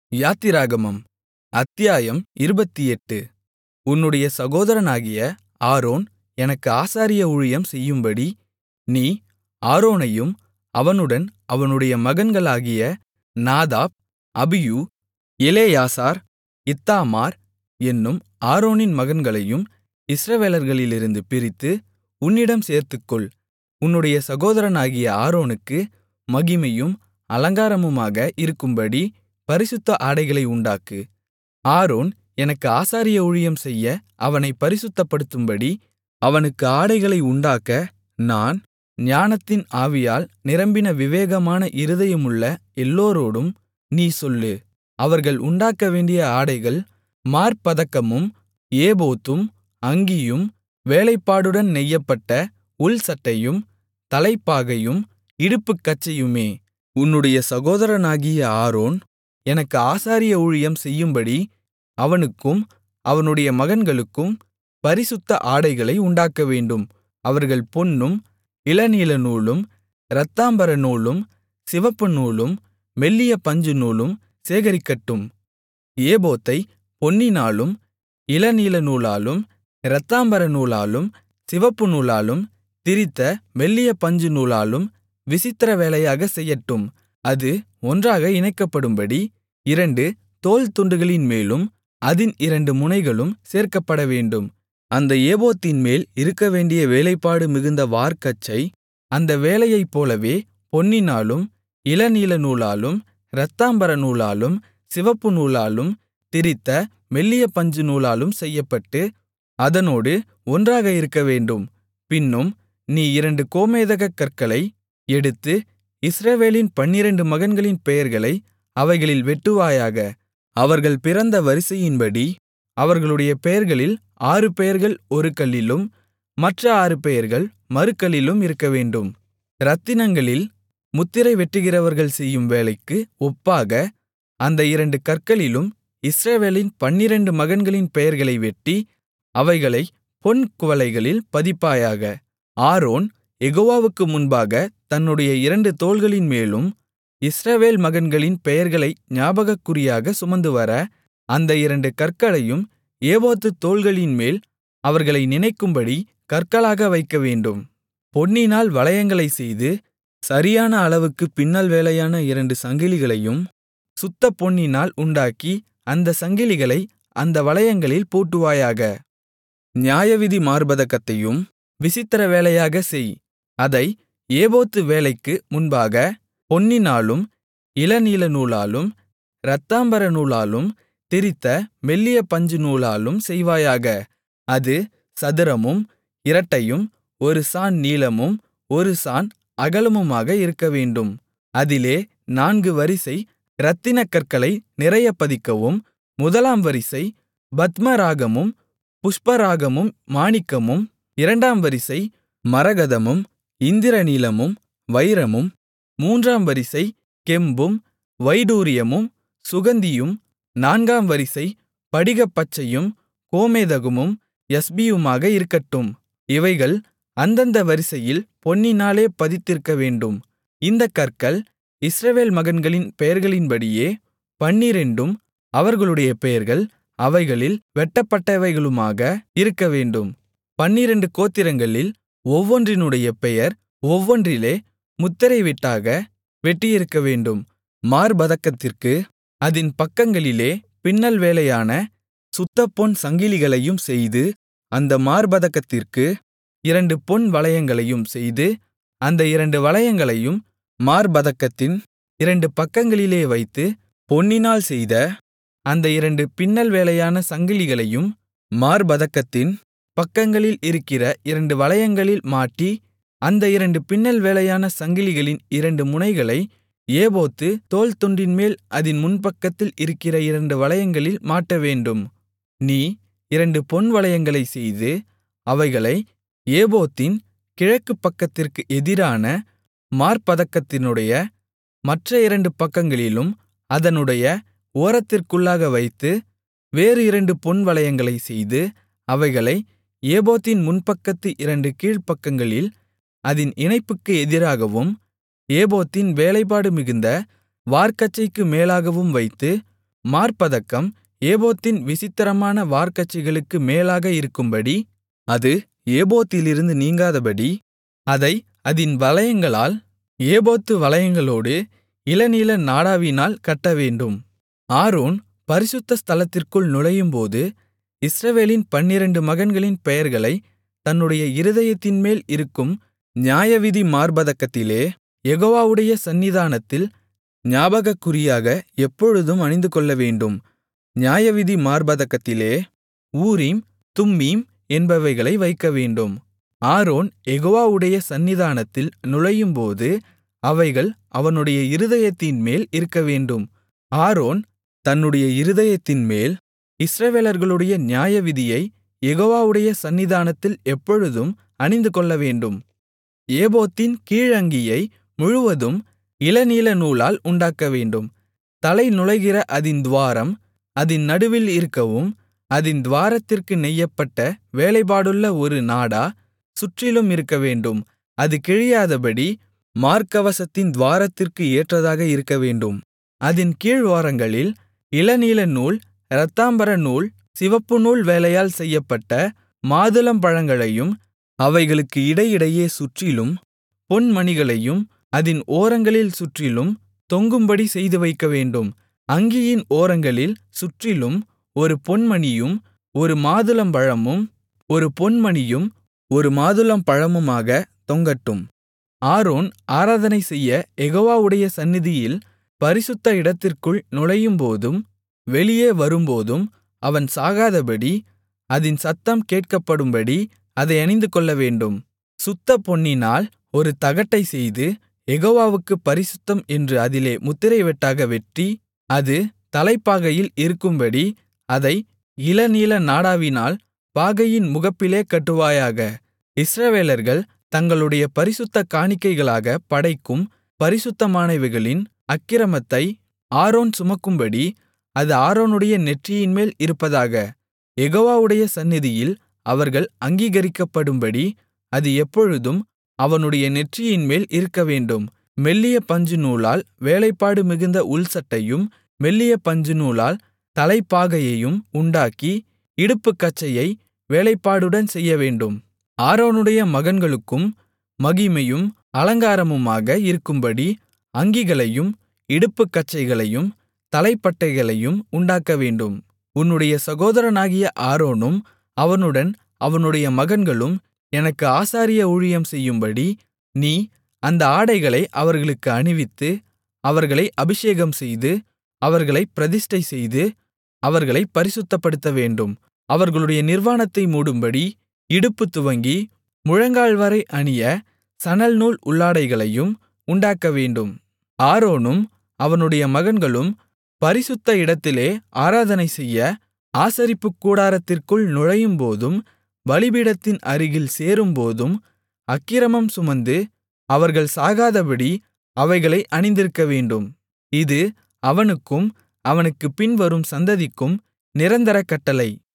யாத்திராகமம் அத்தியாயம் இருபத்தெட்டு உன்னுடைய சகோதரனாகிய ஆரோன் எனக்கு ஆசாரிய ஊழியம் செய்யும்படி நீ ஆரோனையும் அவனுடன் அவனுடைய மகன்களாகிய நாதாப் அபியூ எலெயாசார் இத்தாமார் என்னும் ஆரோனின் மகன்களையும் இஸ்ரவேலர்களிலிருந்து பிரித்து உன்னிடம் சேர்த்துக்கொள் உன்னுடைய சகோதரனாகிய ஆரோனுக்கு மகிமையும் அலங்காரமுமாக இருக்கும்படி பரிசுத்த ஆடைகளை உண்டாக்கு ஆரோன் எனக்கு ஆசாரிய ஊழியம் செய்ய அவனைப் பரிசுத்தப்படுத்தும்படி அவனுக்கு ஆடைகளை உண்டாக்க நான் ஞானத்தின் ஆவியால் நிரம்பின விவேகமான இருதயமுள்ள எல்லோரோடும் நீ சொல்லு அவர்கள் உண்டாக்கவேண்டிய ஆடைகள் மார்ப்பதக்கமும் ஏபோத்தும் அங்கியும் வேலைப்பாடுடன் நெய்யப்பட்ட உள்சட்டையும் தலைப்பாகையும் இடுப்புக்கச்சையுமே உன்னுடைய சகோதரனாகிய ஆரோன் எனக்கு ஆசாரிய ஊழியம் செய்யும்படி அவனுக்கும் அவனுடைய மகன்களுக்கும் பரிசுத்த ஆடைகளை உண்டாக்கவேண்டும் அவர்கள் பொன்னும் இளநீலநூலும் இரத்தாம்பரநூலும் சிவப்புநூலும் மெல்லிய பஞ்சுநூலும் சேகரிக்கட்டும் ஏபோத்தைப் பொன்னினாலும் இளநீலநூலாலும் இரத்தாம்பரநூலாலும் சிவப்புநூலாலும் திரித்த மெல்லிய பஞ்சுநூலாலும் விசித்திர வேலையாகச் செய்யட்டும் அது ஒன்றாக இணைக்கப்படும்படி இரண்டு தோள்துண்டுகளின்மேலும் அதின் இரண்டு முனைகளும் சேர்க்கப்படவேண்டும் அந்த ஏபோத்தின்மேல் இருக்கவேண்டிய வேலைப்பாடு மிகுந்த வார்க்கச்சை அந்த வேலையைப்போலவே பொன்னினாலும் இளநீலநூலாலும் இரத்தாம்பரநூலாலும் சிவப்புநூலாலும் திரித்த மெல்லிய பஞ்சுநூலாலும் செய்யப்பட்டு அதனோடு ஒன்றாக இருக்கவேண்டும் பின்னும் நீ இரண்டு கோமேதகக் கற்களை எடுத்து இஸ்ரவேலின் பன்னிரண்டு மகன்களின் பெயர்களை அவைகளில் வெட்டுவாயாக அவர்கள் பிறந்த வரிசையின்படி அவர்களுடைய பெயர்களில் ஆறு பெயர்கள் ஒரு கல்லிலும் மற்ற ஆறு பெயர்கள் மறுகல்லிலும் இருக்கவேண்டும் இரத்தினங்களில் முத்திரை வெட்டுகிறவர்கள் செய்யும் வேலைக்கு ஒப்பாக அந்த இரண்டு கற்களிலும் இஸ்ரவேலின் பன்னிரண்டு மகன்களின் பெயர்களை வெட்டி அவைகளைப் பொன் குவளைகளில் பதிப்பாயாக ஆரோன் யெகோவாவுக்கு முன்பாக தன்னுடைய இரண்டு தோள்களின்மேலும் இஸ்ரவேல் மகன்களின் பெயர்களை ஞாபகக்குறியாக சுமந்துவர அந்த இரண்டு கற்களையும் ஏபோத்துத் தோள்களின்மேல் அவர்களை நினைக்கும்படி கற்களாக வைக்கவேண்டும் பொன்னினால் வளையங்களைச் செய்து சரியான அளவுக்கு பின்னல் வேலையான இரண்டு சங்கிலிகளையும் சுத்தப் பொன்னினால் உண்டாக்கி அந்தச் சங்கிலிகளை அந்த வளையங்களில் பூட்டுவாயாக நியாயவிதி மார்ப்பதக்கத்தையும் விசித்திர வேலையாகச் செய் அதை ஏபோத்து வேலைக்கு முன்பாக பொன்னினாலும் இளநீலநூலாலும் இரத்தாம்பரநூலாலும் திரித்த மெல்லிய பஞ்சுநூலாலும் செய்வாயாக அது சதுரமும் இரட்டையும் ஒரு சாண் நீளமும் ஒரு சாண் அகலமுமாக இருக்கவேண்டும் அதிலே நான்கு வரிசை இரத்தினக் கற்களை நிறைய பதிக்கவும் முதலாம் வரிசை பத்மராகமும் புஷ்பராகமும் மாணிக்கமும் இரண்டாம் வரிசை மரகதமும் இந்திரநீலமும் வைரமும் மூன்றாம் வரிசை கெம்பும் வைடூரியமும் சுகந்தியும் நான்காம் வரிசை படிகப்பச்சையும் கோமேதகமும் யஸ்பியுமாக இருக்கட்டும் இவைகள் அந்தந்த வரிசையில் பொன்னினாலே பதித்திருக்கவேண்டும் இந்தக் கற்கள் இஸ்ரவேல் மகன்களின் பெயர்களின்படியே பன்னிரண்டும் அவர்களுடைய பெயர்கள் அவைகளில் வெட்டப்பட்டவைகளுமாக இருக்கவேண்டும் பன்னிரண்டு கோத்திரங்களில் ஒவ்வொன்றினுடைய பெயர் ஒவ்வொன்றிலே முத்திரை வெட்டாக வெட்டியிருக்கவேண்டும் மார்பதக்கத்திற்கு அதின் பக்கங்களிலே பின்னல் வேலையான சுத்தப்பொன் சங்கிலிகளையும் செய்து அந்த மார்பதக்கத்திற்கு இரண்டு பொன் வளையங்களையும் செய்து அந்த இரண்டு வளையங்களையும் மார்பதக்கத்தின் இரண்டு பக்கங்களிலே வைத்து பொன்னினால் செய்த அந்த இரண்டு பின்னல் வேலையான சங்கிலிகளையும் மார்பதக்கத்தின் பக்கங்களில் இருக்கிற இரண்டு வளையங்களில் மாட்டி அந்த இரண்டு பின்னல் வேலையான சங்கிலிகளின் இரண்டு முனைகளை ஏபோத்து தோள்துண்டின்மேல் அதின் முன்பக்கத்தில் இருக்கிற இரண்டு வளையங்களில் மாட்டவேண்டும் நீ இரண்டு பொன் வளையங்களைச் செய்து அவைகளை ஏபோத்தின் கிழக்கு பக்கத்திற்கு எதிரான மார்பதக்கத்தினுடைய மற்ற இரண்டு பக்கங்களிலும் அதனுடைய ஓரத்திற்குள்ளாக வைத்து வேறு இரண்டு பொன் வளையங்களைச் செய்து அவைகளை ஏபோத்தின் முன்பக்கத்து இரண்டு கீழ்ப்பக்கங்களில் அதின் இணைப்புக்கு எதிராகவும் ஏபோத்தின் வேலைப்பாடு மிகுந்த வார்க்கச்சைக்கு மேலாகவும் வைத்து மார்ப்பதக்கம் ஏபோத்தின் விசித்திரமான வார்க்கச்சைகளுக்கு மேலாக இருக்கும்படி அது ஏபோத்திலிருந்து நீங்காதபடி அதை அதின் வளையங்களால் ஏபோத்து வளையங்களோடு இளநீல நாடாவினால் கட்டவேண்டும் ஆரோன் பரிசுத்த ஸ்தலத்திற்குள் நுழையும்போது இஸ்ரவேலின் பன்னிரண்டு மகன்களின் பெயர்களை தன்னுடைய இருதயத்தின்மேல் இருக்கும் நியாயவிதி மார்பதக்கத்திலே யெகோவாவுடைய சந்நிதானத்தில் ஞாபகக்குறியாக எப்பொழுதும் அணிந்துகொள்ளவேண்டும் நியாயவிதி மார்பதக்கத்திலே ஊரீம் தும்மீம் என்பவைகளை வைக்கவேண்டும் ஆரோன் யெகோவாவுடைய சந்நிதானத்தில் நுழையும்போது அவைகள் அவனுடைய இருதயத்தின்மேல் இருக்கவேண்டும் ஆரோன் தன்னுடைய இருதயத்தின்மேல் இஸ்ரவேலர்களுடைய நியாயவிதியை யெகோவாவுடைய சந்நிதானத்தில் எப்பொழுதும் அணிந்துகொள்ளவேண்டும் ஏபோத்தின் கீழங்கியை முழுவதும் இளநீல நூலால் உண்டாக்கவேண்டும் தலை நுழைகிற அதின் துவாரம் அதின் நடுவில் இருக்கவும் அதின் துவாரத்திற்கு நெய்யப்பட்ட வேலைப்பாடுள்ள ஒரு நாடா சுற்றிலும் இருக்கவேண்டும் அது கிழியாதபடி மார்க்கவசத்தின் துவாரத்திற்கு ஏற்றதாக இருக்கவேண்டும் அதின் கீழ்வாரங்களில் இளநீல நூல் இரத்தாம்பர நூல் சிவப்பு நூல் வேலையால் செய்யப்பட்ட மாதுளம்பழங்களையும் அவைகளுக்கு இடையிடையே சுற்றிலும் பொன்மணிகளையும் அதின் ஓரங்களில் சுற்றிலும் தொங்கும்படி செய்து வைக்கவேண்டும் அங்கியின் ஓரங்களில் சுற்றிலும் ஒரு பொன்மணியும் ஒரு மாதுளம்பழமும் ஒரு பொன்மணியும் ஒரு மாதுளம்பழமுமாக தொங்கட்டும் ஆரோன் ஆராதனை செய்ய யெகோவாவுடைய சந்நிதியில் பரிசுத்த இடத்திற்குள் நுழையும்போதும் வெளியே வரும்போதும் அவன் சாகாதபடி அதின் சத்தம் கேட்கப்படும்படி அதை அணிந்துகொள்ளவேண்டும் சுத்த பொன்னினால் ஒரு தகட்டைச் செய்து யெகோவாவுக்குப் பரிசுத்தம் என்று அதிலே முத்திரைவெட்டாக வெட்டி அது தலைப்பாகையில் இருக்கும்படி அதை இளநீல நாடாவினால் பாகையின் முகப்பிலே கட்டுவாயாக இஸ்ரவேலர்கள் தங்களுடைய பரிசுத்த காணிக்கைகளாகப் படைக்கும் பரிசுத்தமானவைகளின் அக்கிரமத்தை ஆரோன் சுமக்கும்படி அது ஆரோனுடைய நெற்றியின்மேல் இருப்பதாக யெகோவாவுடைய சந்நிதியில் அவர்கள் அங்கீகரிக்கப்படும்படி அது எப்பொழுதும் அவனுடைய நெற்றியின்மேல் இருக்கவேண்டும் மெல்லிய பஞ்சுநூலால் வேலைப்பாடு மிகுந்த உள்சட்டையும் மெல்லிய பஞ்சுநூலால் தலைப்பாகையையும் உண்டாக்கி இடுப்புக்கச்சையை வேலைப்பாடுடன் செய்யவேண்டும் ஆரோனுடைய மகன்களுக்கும் மகிமையும் அலங்காரமுமாக இருக்கும்படி அங்கிகளையும் இடுப்புக்கச்சைகளையும் தலைப்பட்டைகளையும் உண்டாக்கவேண்டும் உன்னுடைய சகோதரனாகிய ஆரோனும் அவனுடன் அவனுடைய மகன்களும் எனக்கு ஆசாரிய ஊழியம் செய்யும்படி நீ அந்த ஆடைகளை அவர்களுக்கு அணிவித்து அவர்களை அபிஷேகம்செய்து அவர்களைப் பிரதிஷ்டை செய்து அவர்களைப் பரிசுத்தப்படுத்தவேண்டும் அவர்களுடைய நிர்வாணத்தை மூடும்படி இடுப்பு துவங்கி முழங்கால்வரை அணிய சணல்நூல் உள்ளாடைகளையும் உண்டாக்கவேண்டும் ஆரோனும் அவனுடைய மகன்களும் பரிசுத்த இடத்திலே ஆராதனை செய்ய ஆசரிப்புக் கூடாரத்திற்குள் நுழையும்போதும் பலிபீடத்தின் அருகில் சேரும்போதும் அக்கிரமம் சுமந்து அவர்கள் சாகாதபடி அவைகளை அணிந்திருக்கவேண்டும் இது அவனுக்கும் அவனுக்குப் பின்வரும் சந்ததிக்கும் நிரந்தர கட்டளை